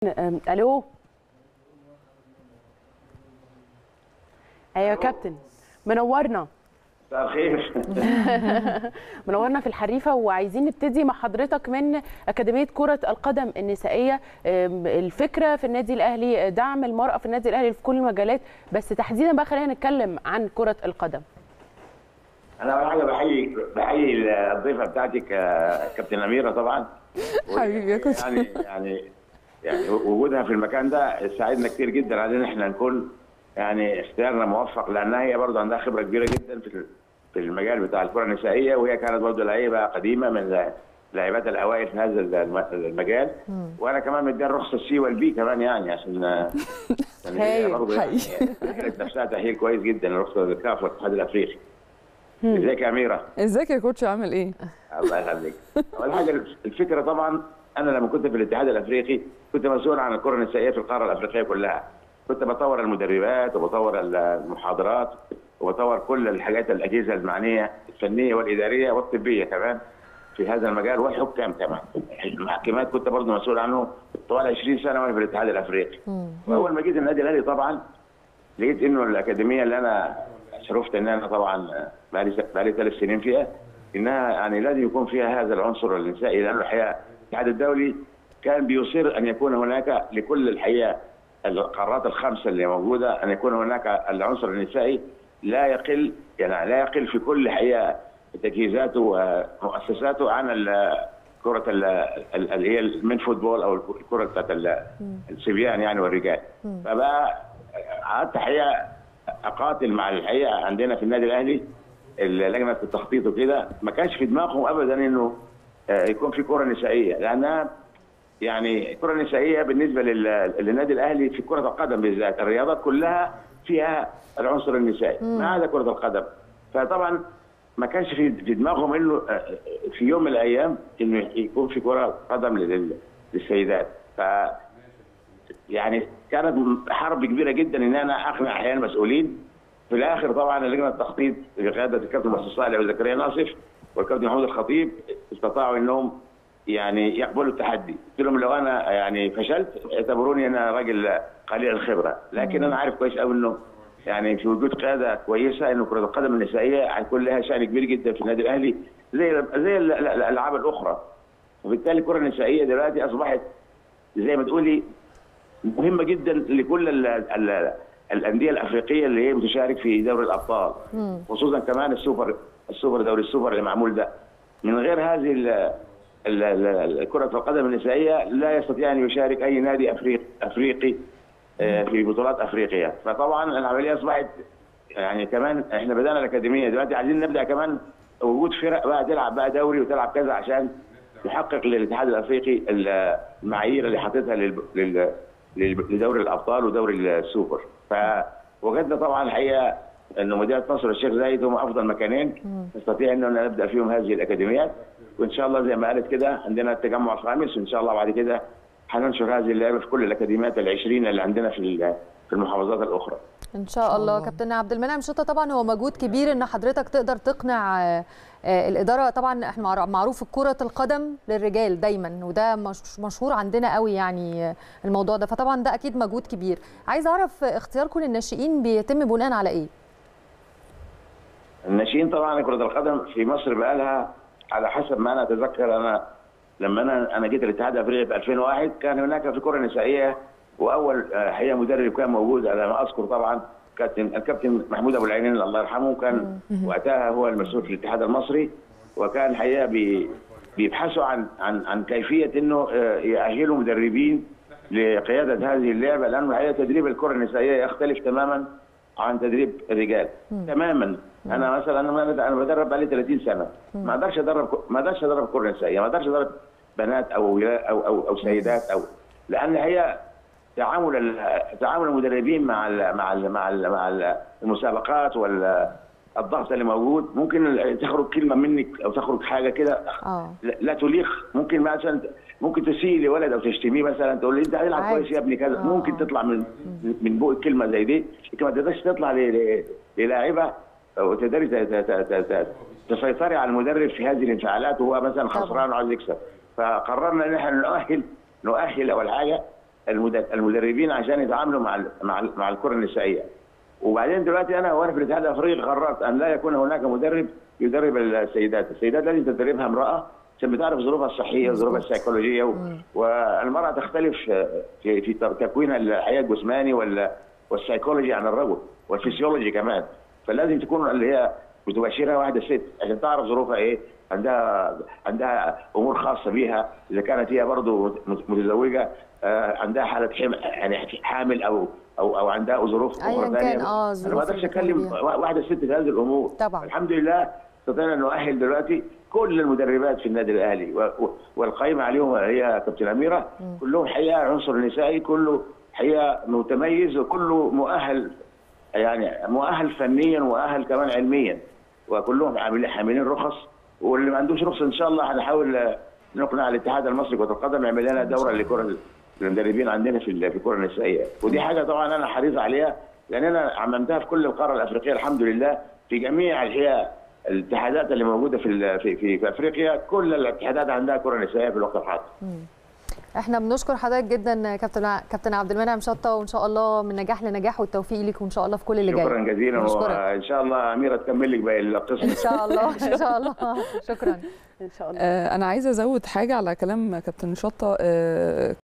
أم، الو ايوه يا كابتن منورنا مساء الخير منورنا في الحريفه وعايزين نبتدي مع حضرتك من اكاديميه كره القدم النسائيه أم، الفكره في النادي الاهلي دعم المراه في النادي الاهلي في كل المجالات بس تحديدا بقى خلينا نتكلم عن كره القدم انا اول حاجه بحيي بحيي الضيفه بتاعتك آه، كابتن اميره طبعا حبيبي يا كوتش. يعني يعني يعني وجودها في المكان ده ساعدنا كتير جدا على ان احنا نكون يعني اختيارنا موفق لانها هي برضه عندها خبره كبيره جدا في في المجال بتاع الكره النسائيه وهي كانت برضه لعيبه قديمه من لاعبات الاوائل في هذا الم- المجال وانا كمان مديها الرخصه السي والبي كمان يعني عشان عشان هي هايل، برضه يعني حقيقي. أهلت نفسها تاهيل كويس جدا الرخصه الكاف والاتحاد الافريقي ازيك يا اميره؟ ازيك يا كوتش عامل ايه؟ الله يخليك. اول حاجه الفكره طبعا انا لما كنت في الاتحاد الافريقي كنت مسؤول عن الكره النسائيه في القاره الافريقيه كلها. كنت بطور المدربات وبطور المحاضرات وبطور كل الحاجات الاجهزه المعنيه الفنيه والاداريه والطبيه كمان في هذا المجال والحكام كمان. المحكمات كنت برضه مسؤول عنه طوال 20 سنه وانا في الاتحاد الافريقي. واول ما جيت النادي الاهلي طبعا لقيت انه الاكاديميه اللي انا شرفت ان انا طبعا بقالي بقالي ثلاث سنين فيها انها يعني لازم يكون فيها هذا العنصر النسائي لانه الحقيقه الاتحاد الدولي كان بيصر ان يكون هناك لكل الحقيقه القارات الخمسه اللي موجوده ان يكون هناك العنصر النسائي لا يقل يعني لا يقل في كل حقيقه تجهيزاته ومؤسساته عن ال- كرة ال- ال- اللي هي المين فوتبول او الكرة بتاعت ال- الصبيان يعني والرجال فبقى قعدت حقيقه اقاتل مع الحقيقه عندنا في النادي الاهلي لجنه التخطيط وكده ما كانش في دماغهم ابدا انه آه، يكون في كره نسائيه لانها يعني الكره النسائيه بالنسبه لل- للنادي الاهلي في كره القدم بالذات الرياضات كلها فيها العنصر النسائي ما عدا كره القدم فطبعا ما كانش في في دماغهم انه آه، في يوم من الايام انه يكون في كره قدم لل- للسيدات ف يعني كانت حرب كبيره جدا ان انا اقنع احيانا المسؤولين في الاخر طبعا لجنه التخطيط بقياده الكابتن مصطفى صالح وزكريا ناصف والكابتن محمود الخطيب استطاعوا انهم يعني يقبلوا التحدي قلت لهم لو انا يعني فشلت اعتبروني انا راجل قليل الخبره لكن انا عارف كويس قوي انه يعني في وجود قياده كويسه انه كره القدم النسائيه هيكون لها شان كبير جدا في النادي الاهلي زي زي ال- ال- الالعاب الاخرى وبالتالي الكره النسائيه دلوقتي اصبحت زي ما تقولي مهمه جدا لكل ال ال الانديه الافريقيه اللي هي بتشارك في دوري الابطال خصوصا كمان السوبر السوبر دوري السوبر اللي معمول ده من غير هذه ال- ال- ال- كره القدم النسائيه لا يستطيع ان يشارك اي نادي افريقي افريقي آه، في بطولات افريقيا فطبعا العمليه اصبحت يعني كمان احنا بدانا الاكاديميه دلوقتي عايزين نبدا كمان وجود فرق بقى تلعب بقى دوري وتلعب كذا عشان يحقق للاتحاد الافريقي المعايير اللي حاططها لل- لل- لل- لدوري الابطال ودوري السوبر فوجدنا طبعا الحقيقه انه مدينه نصر والشيخ زايد هم افضل مكانين نستطيع اننا نبدا فيهم هذه الاكاديميات وان شاء الله زي ما قالت كده عندنا التجمع الخامس وان شاء الله بعد كده هننشر هذه اللعبه في كل الاكاديميات العشرين اللي عندنا في ال- في المحافظات الاخرى. ان شاء الله كابتن عبد المنعم شطه طبعا هو مجهود كبير ان حضرتك تقدر تقنع آه، آه، الاداره طبعا احنا معر- معروف كره القدم للرجال دايما وده مش- مشهور عندنا قوي يعني آه، الموضوع ده فطبعا ده اكيد مجهود كبير عايز اعرف آه، اختياركم للناشئين بيتم بناء على ايه الناشئين طبعا كرة القدم في مصر بقى لها على حسب ما انا اتذكر انا لما انا انا جيت الاتحاد الافريقي في 2001 كان هناك في كرة نسائية واول آه، حقيقة مدرب كان موجود على ما اذكر طبعا كابتن الكابتن محمود ابو العينين الله يرحمه كان وقتها هو المسؤول في الاتحاد المصري وكان الحقيقة بي بيبحثوا عن عن عن كيفية انه آه، يأهلوا مدربين لقيادة هذه اللعبة لانه الحقيقة تدريب الكرة النسائية يختلف تماما عن تدريب الرجال تماما انا مثلا انا انا بدرب بقالي 30 سنه ما اقدرش ادرب ما اقدرش ادرب كره نسائيه ما اقدرش ادرب بنات او ولا- او او, أو سيدات او لان هي تعامل ال- تعامل المدربين مع ال مع ال مع ال مع ال المسابقات والضغط اللي موجود ممكن تخرج كلمه منك او تخرج حاجه كده اه لا لا تليق ممكن مثلا ممكن تسيء لولد او تشتميه مثلا تقول له انت هتلعب عادي. كويس يا ابني كذا آه. ممكن تطلع من من بوق كلمه زي دي لكن ما تقدرش تطلع ل- ل- للاعيبه وتقدري ت- ت- ت- ت- ت- تسيطري على المدرب في هذه الانفعالات وهو مثلا طبعا. خسران وعايز يكسب فقررنا ان احنا نؤهل نؤهل اول حاجه المد- المدربين عشان يتعاملوا مع ال- مع ال- مع الكره النسائيه وبعدين دلوقتي انا وانا في الاتحاد الافريقي قررت ان لا يكون هناك مدرب يدرب السيدات، السيدات لازم تدربها امراه عشان بتعرف ظروفها الصحيه وظروفها السيكولوجيه و... والمراه تختلف في في تكوينها الحياه الجسماني وال... والسيكولوجي عن الرجل والفسيولوجي كمان فلازم تكون اللي هي بتباشرها واحده ست عشان تعرف ظروفها ايه عندها عندها امور خاصه بيها اذا كانت هي برضه متزوجه آه، عندها حاله حم... يعني حامل او او او عندها ظروف أياً اخرى كان، ثانيه آه، انا الظروف ما اقدرش اللي بتمر اكلم بيها. واحده ست في هذه الامور طبعاً. الحمد لله استطعنا ان نؤهل دلوقتي كل المدربات في النادي الاهلي و- و- والقائمه عليهم هي كابتن اميره كلهم حقيقه عنصر نسائي كله حقيقه متميز وكله مؤهل يعني مؤهل فنيا ومؤهل كمان علميا وكلهم عاملين حاملين رخص واللي ما عندوش رخص ان شاء الله هنحاول آه، نقنع الاتحاد المصري لكره القدم يعمل لنا دوره لكره المدربين عندنا في ال- في الكره النسائيه ودي حاجه طبعا انا حريص عليها لان انا عممتها في كل القاره الافريقيه الحمد لله في جميع الحقيقه الاتحادات اللي موجوده في ال- في في, في افريقيا كل الاتحادات عندها كره نسائيه في الوقت الحاضر احنا بنشكر حضرتك جدا كابتن كابتن عبد المنعم شطه وان شاء الله من نجاح لنجاح والتوفيق ليك وان شاء الله في كل اللي جاي شكرا جزيلا بنشكرك. وان شاء الله اميره تكمل لك باقي القسم ان شاء الله ان شاء الله شكرا ان شاء الله آه، انا عايزه ازود حاجه على كلام كابتن شطه آه،